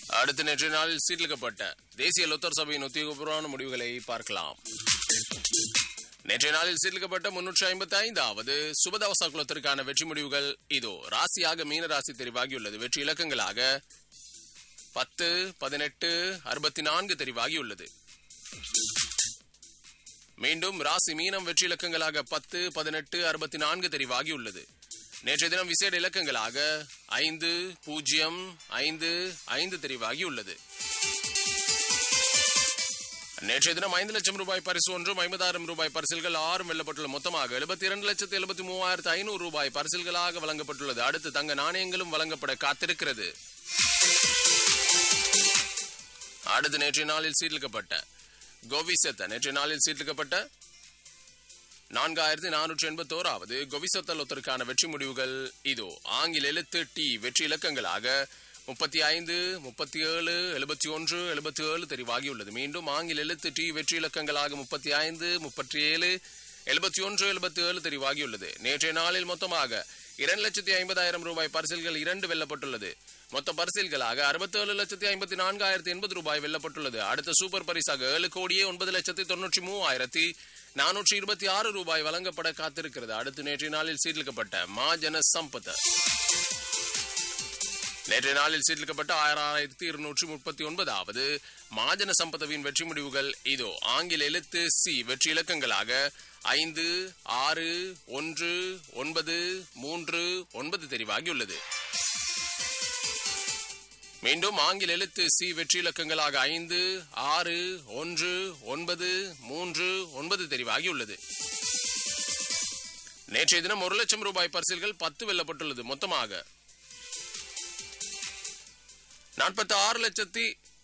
அடுத்த நேற்று நாளில் சீர்லிக்கப்பட்ட தேசிய லொத்தர் சபையின் உத்தியோகபூர்வமான முடிவுகளை பார்க்கலாம் நேற்றைய நாளில் சீர்லிக்கப்பட்ட முன்னூற்றி ஐம்பத்தி ஐந்தாவது சுபதவச குலத்திற்கான வெற்றி முடிவுகள் இதோ ராசியாக மீன ராசி தெரிவாகியுள்ளது வெற்றி இலக்கங்களாக பத்து பதினெட்டு அறுபத்தி நான்கு தெரிவாகியுள்ளது மீண்டும் ராசி மீனம் வெற்றி இலக்கங்களாக பத்து பதினெட்டு அறுபத்தி நான்கு தெரிவாகியுள்ளது நேற்றைய தினம் விசேட இலக்கங்களாக ஐந்து பூஜ்ஜியம் ஐந்து ஐந்து தெரிவாகியுள்ளது நேற்றைய தினம் ஐந்து லட்சம் ரூபாய் பரிசு ஒன்றும் ஐம்பதாயிரம் ரூபாய் பரிசில்கள் ஆறும் வெல்லப்பட்டுள்ள மொத்தமாக எழுபத்தி இரண்டு லட்சத்து எழுபத்தி மூவாயிரத்து ஐநூறு ரூபாய் பரிசில்களாக வழங்கப்பட்டுள்ளது அடுத்து தங்க நாணயங்களும் வழங்கப்பட காத்திருக்கிறது அடுத்து நேற்றைய நாளில் சீர்லிக்கப்பட்ட கோவிசத்த நேற்றைய நாளில் சீர்லிக்கப்பட்ட நான்காயிரத்தி நானூற்றி எண்பத்தோராவது கொவிசத்தலொத்தருக்கான வெற்றி முடிவுகள் இதோ ஆங்கில எழுத்து டி வெற்றி இலக்கங்களாக முப்பத்தி ஐந்து முப்பத்தி ஏழு எழுபத்தி ஒன்று எழுபத்தி ஏழு தெரிவாகியுள்ளது மீண்டும் ஆங்கில எழுத்து டி வெற்றி இலக்கங்களாக முப்பத்தி ஐந்து முப்பத்தி ஏழு எழுபத்தி ஒன்று எழுபத்தி ஏழு தெரிவாகியுள்ளது நேற்றைய நாளில் மொத்தமாக இரண்டு லட்சத்தி ஐம்பதாயிரம் ரூபாய் பரிசில்கள் இரண்டு வெல்லப்பட்டுள்ளது மொத்த பரிசில்களாக அறுபத்தேழு லட்சத்தி ஐம்பத்தி நான்காயிரத்தி எண்பது ரூபாய் வெல்லப்பட்டுள்ளது அடுத்த சூப்பர் பரிசாக ஏழு கோடியே ஒன்பது லட்சத்தி தொன்னூற்றி மூவாயிரத்தி நானூற்றி இருபத்தி ஆறு ரூபாய் வழங்கப்பட காத்திருக்கிறது அடுத்து நேற்றைய நாளில் சீர்லிக்கப்பட்ட மாஜன சம்பத் நேற்றைய நாளில் சீர்லிக்கப்பட்ட ஆயிரத்தி இருநூற்றி முப்பத்தி ஒன்பதாவது மாஜன சம்பதவின் வெற்றி முடிவுகள் இதோ ஆங்கில எழுத்து சி வெற்றி இலக்கங்களாக ஐந்து ஆறு ஒன்று ஒன்பது மூன்று ஒன்பது தெரிவாகியுள்ளது மீண்டும் ஆங்கில எழுத்து சி வெற்றி இலக்கங்களாக ஐந்து ஆறு ஒன்று ஒன்பது மூன்று ஒன்பது தெரிவாகியுள்ளது நேற்றைய தினம் ஒரு லட்சம் ரூபாய் பரிசில்கள் பத்து வெல்லப்பட்டுள்ளது மொத்தமாக நாற்பத்தி ஆறு லட்சத்தி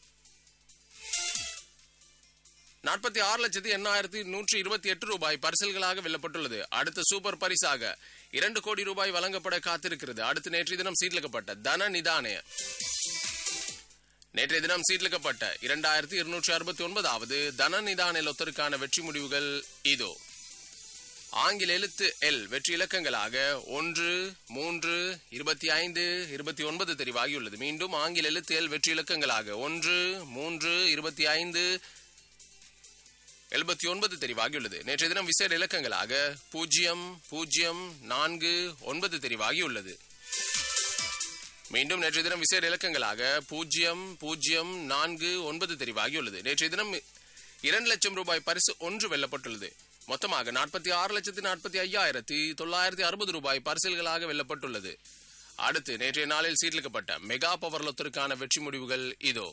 நாற்பத்தி ஆறு லட்சத்தி எண்ணாயிரத்தி நூற்றி இருபத்தி எட்டு ரூபாய் பரிசல்களாக வெல்லப்பட்டுள்ளது அடுத்த சூப்பர் பரிசாக இரண்டு கோடி ரூபாய் வழங்கப்பட காத்திருக்கிறது அடுத்து நேற்றைய தினம் சீட்லிக்கப்பட்ட தன நிதானய நேற்றைய தினம் சீட்லிக்கப்பட்ட இரண்டாயிரத்தி இருநூற்றி அறுபத்தி ஒன்பதாவது தன நிதான லொத்தருக்கான வெற்றி முடிவுகள் இதோ ஆங்கில எழுத்து எல் வெற்றி இலக்கங்களாக ஒன்று மூன்று இருபத்தி ஐந்து இருபத்தி ஒன்பது தெரிவாகியுள்ளது மீண்டும் ஆங்கில எழுத்து எல் வெற்றி இலக்கங்களாக ஒன்று மூன்று இருபத்தி ஐந்து எழுபத்தி ஒன்பது தெரிவாகியுள்ளது நேற்றைய தினம் விசேட இலக்கங்களாக பூஜ்ஜியம் பூஜ்ஜியம் நான்கு ஒன்பது தெரிவாகியுள்ளது மீண்டும் நேற்றைய தினம் விசேட இலக்கங்களாக பூஜ்ஜியம் பூஜ்ஜியம் நான்கு ஒன்பது தெரிவாகியுள்ளது நேற்றைய தினம் இரண்டு லட்சம் ரூபாய் பரிசு ஒன்று வெல்லப்பட்டுள்ளது மொத்தமாக நாற்பத்தி ஆறு லட்சத்தி நாற்பத்தி ஐயாயிரத்தி தொள்ளாயிரத்தி அறுபது ரூபாய் பரிசில்களாக வெல்லப்பட்டுள்ளது அடுத்து நேற்றைய நாளில் சீர்லிக்கப்பட்ட மெகா பவர் லொத்திற்கான வெற்றி முடிவுகள் இதோ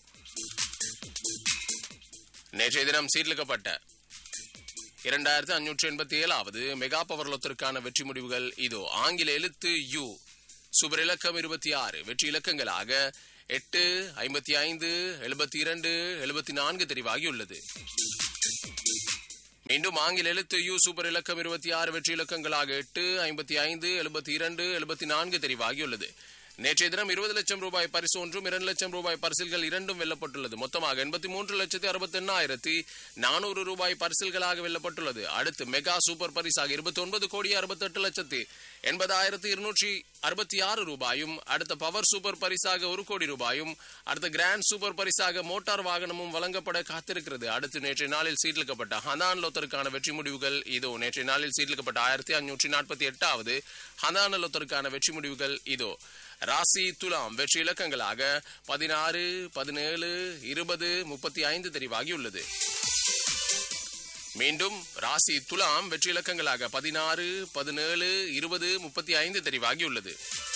நேற்றைய தினம் சீர்லிக்கப்பட்ட இரண்டாயிரத்தி அஞ்சூற்றி எண்பத்தி ஏழாவது மெகா பவர் லொத்திற்கான வெற்றி முடிவுகள் இதோ ஆங்கில எழுத்து யு சுபர் இலக்கம் இருபத்தி ஆறு வெற்றி இலக்கங்களாக எட்டு ஐம்பத்தி ஐந்து எழுபத்தி இரண்டு எழுபத்தி நான்கு தெரிவாகியுள்ளது மீண்டும் ஆங்கில எழுத்து யூ சூப்பர் இலக்கம் இருபத்தி ஆறு வெற்றி இலக்கங்களாக எட்டு ஐம்பத்தி ஐந்து எழுபத்தி இரண்டு எழுபத்தி நான்கு தெரிவாகியுள்ளது நேற்றைய தினம் இருபது லட்சம் ரூபாய் பரிசு ஒன்றும் இரண்டு லட்சம் ரூபாய் பரிசில்கள் இரண்டும் வெல்லப்பட்டுள்ளது மொத்தமாக எண்பத்தி மூன்று லட்சத்தி அறுபத்தி எண்ணாயிரத்தி நானூறு ரூபாய் பரிசில்களாக வெல்லப்பட்டுள்ளது அடுத்து மெகா சூப்பர் பரிசாக இருபத்தி ஒன்பது கோடி அறுபத்தி எட்டு லட்சத்தி எண்பதாயிரத்தி இருநூற்றி அறுபத்தி ஆறு ரூபாயும் அடுத்த பவர் சூப்பர் பரிசாக ஒரு கோடி ரூபாயும் அடுத்த கிராண்ட் சூப்பர் பரிசாக மோட்டார் வாகனமும் வழங்கப்பட காத்திருக்கிறது அடுத்து நேற்றைய நாளில் சீட்லிக்கப்பட்ட ஹனான் லோத்தருக்கான வெற்றி முடிவுகள் இதோ நேற்றைய நாளில் சீட்லிக்கப்பட்ட ஆயிரத்தி அஞ்சூற்றி நாற்பத்தி எட்டாவது ஹனான் லோத்தருக்கான வெற்றி முடிவுகள் இதோ ராசி துலாம் வெற்றி இலக்கங்களாக பதினாறு பதினேழு இருபது முப்பத்தி ஐந்து தெரிவாகியுள்ளது மீண்டும் ராசி துலாம் வெற்றி இலக்கங்களாக பதினாறு பதினேழு இருபது முப்பத்தி ஐந்து தெரிவாகியுள்ளது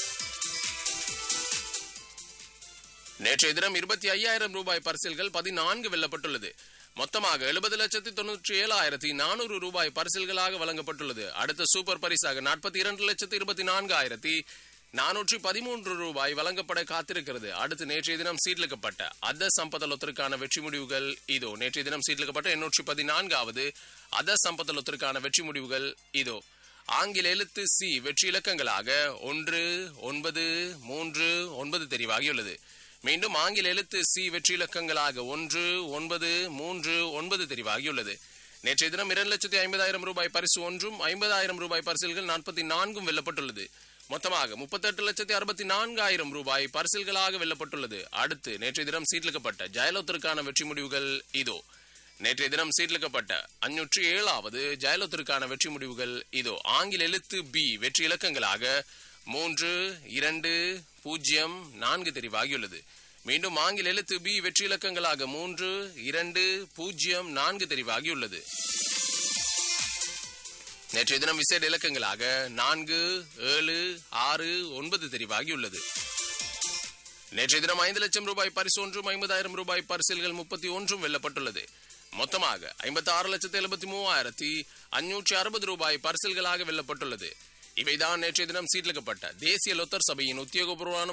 நேற்றைய தினம் இருபத்தி ஐயாயிரம் ரூபாய் பரிசில்கள் பதினான்கு வெல்லப்பட்டுள்ளது மொத்தமாக எழுபது லட்சத்தி தொன்னூற்றி ஏழாயிரத்தி நானூறு ரூபாய் பரிசில்களாக வழங்கப்பட்டுள்ளது அடுத்த சூப்பர் பரிசாக நாற்பத்தி இரண்டு லட்சத்தி இருபத்தி நான்காயிரத்தி நானூற்றி பதிமூன்று ரூபாய் வழங்கப்பட காத்திருக்கிறது அடுத்து நேற்றைய தினம் சீட்லிக்கப்பட்ட அத சம்பதலொத்திற்கான வெற்றி முடிவுகள் இதோ நேற்றைய தினம் சீட்லிக்கப்பட்ட எண்ணூற்றி பதினான்காவது அத சம்பதலொத்திற்கான வெற்றி முடிவுகள் இதோ ஆங்கில எழுத்து சி வெற்றி இலக்கங்களாக ஒன்று ஒன்பது மூன்று ஒன்பது தெரிவாகியுள்ளது மீண்டும் ஆங்கில எழுத்து சி வெற்றி இலக்கங்களாக ஒன்று ஒன்பது மூன்று ஒன்பது தெரிவாகியுள்ளது நேற்றைய தினம் இரண்டு லட்சத்தி ஐம்பதாயிரம் ரூபாய் பரிசு ஒன்றும் ஐம்பதாயிரம் ரூபாய் பரிசில்கள் நாற்பத்தி நான்கும் வெல்லப்பட்டுள்ளது மொத்தமாக முப்பத்தெட்டு லட்சத்தி அறுபத்தி நான்காயிரம் ரூபாய் பரிசில்களாக வெல்லப்பட்டுள்ளது அடுத்து நேற்றைய தினம் சீட்லிக்கப்பட்ட ஜெயலலிதாவுக்கான வெற்றி முடிவுகள் இதோ நேற்றைய தினம் சீட்லிக்கப்பட்ட அஞ்சூற்றி ஏழாவது ஜெயலலிதாவுக்கான வெற்றி முடிவுகள் இதோ ஆங்கில எழுத்து பி வெற்றி இலக்கங்களாக மூன்று இரண்டு பூஜ்ஜியம் நான்கு தெரிவாகியுள்ளது மீண்டும் ஆங்கில எழுத்து பி வெற்றி இலக்கங்களாக மூன்று இரண்டு பூஜ்ஜியம் நான்கு தெரிவாகியுள்ளது நேற்றைய தினம் விசேட இலக்கங்களாக நான்கு ஏழு ஆறு ஒன்பது தெரிவாகியுள்ளது நேற்றைய தினம் ஐந்து லட்சம் ரூபாய் பரிசு ஒன்றும் ஐம்பதாயிரம் ரூபாய் பரிசில்கள் முப்பத்தி ஒன்றும் வெல்லப்பட்டுள்ளது மொத்தமாக ஐம்பத்தி ஆறு லட்சத்தி எழுபத்தி மூவாயிரத்தி அஞ்சூற்றி அறுபது ரூபாய் பரிசில்களாக வெல்லப்பட்டுள்ளது இவைதான் நேற்றைய தினம் சீட்லிக்கப்பட்ட தேசிய லொத்தர் சபையின் உத்தியோகபூர்வமான